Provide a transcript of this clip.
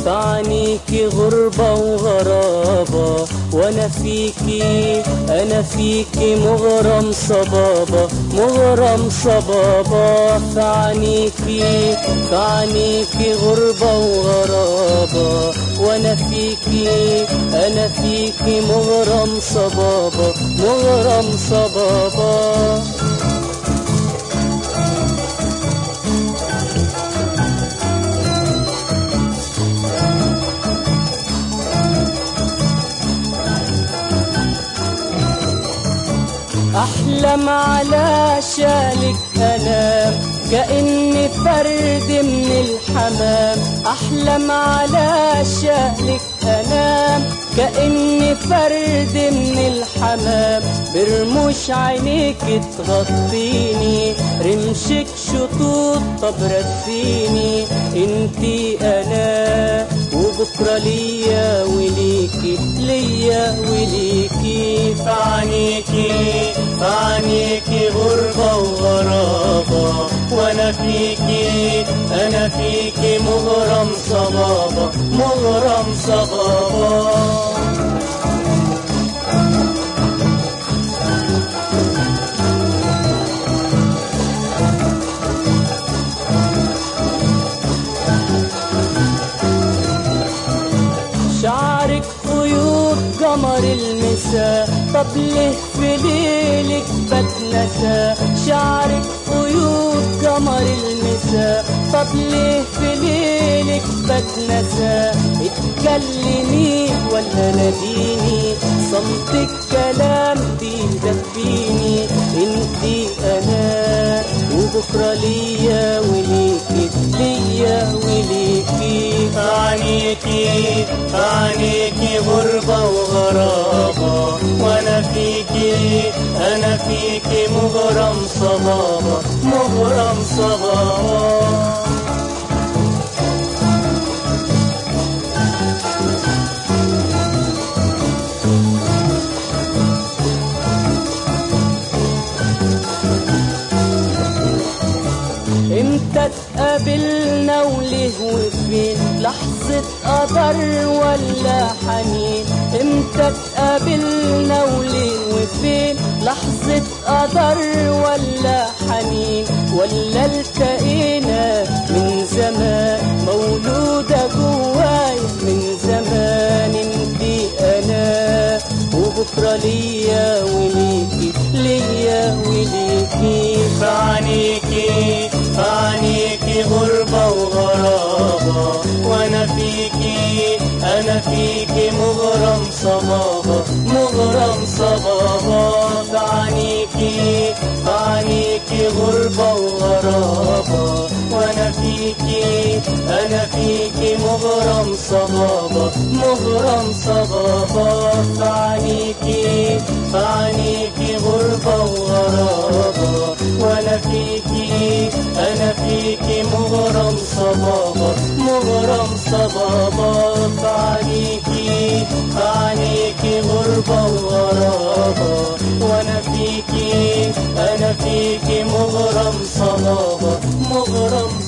فعنيكي غربة وغرابة وانا فيكي انا فيكي مغرم صبابة مغرم صبابة فعنيكي فعنيكي غربة وغرابة وانا فيكي انا فيكي مغرم صبابة مغرم صبابة أحلم على شالك أنام كأني فرد من الحمام أحلم على شالك أنام كأني فرد من الحمام برموش عينيك تغطيني رمشك شطوط طب رسيني انتي أنا وبكرة ليا وليكي ليا وليكي فعنيكي فعنيكي غربة وغرابة وانا فيكي انا فيكي مغرم صبابة مغرم صبابة شعرك خيوط قمر المساء طب ليه في ليلك بتنسى شعرك خيوط قمر المساء طب ليه في ليلك بتنسى اتكلمي ولا ناديني صمتك كلام بيدفيني انتي انا وبكره ليا وليكي ليا وليكي فعنيكي فعنيكي غربة وغرابة وانا فيكي انا فيكي مغرم صبابة مغرم صبابة امتى اتقابلنا وليه وفين لحظة قدر ولا حنين امتى اتقابلنا وليه وفين لحظة قدر ولا حنين ولا التقينا من زمان مولودة جواي من زمان انتي انا وبكرة ليا وليكي ليا وليكي فعنيكي فعنيكي غربة وغرابة وانا فيكي انا فيكي مغرم صبابة مغرم صبابة فعنيكي فعنيكي غربة وغرابة وانا فيكي انا فيكي مغرم صبابة مغرم صبابة فعنيكي فعنيكي غربة وغرابة وانا فيكي انا فيكي مغرم صبابة مغرم صبابة فعنيكي فعنيكي غربة وغرابة وانا فيكي انا فيكي مغرم صبابة مغرم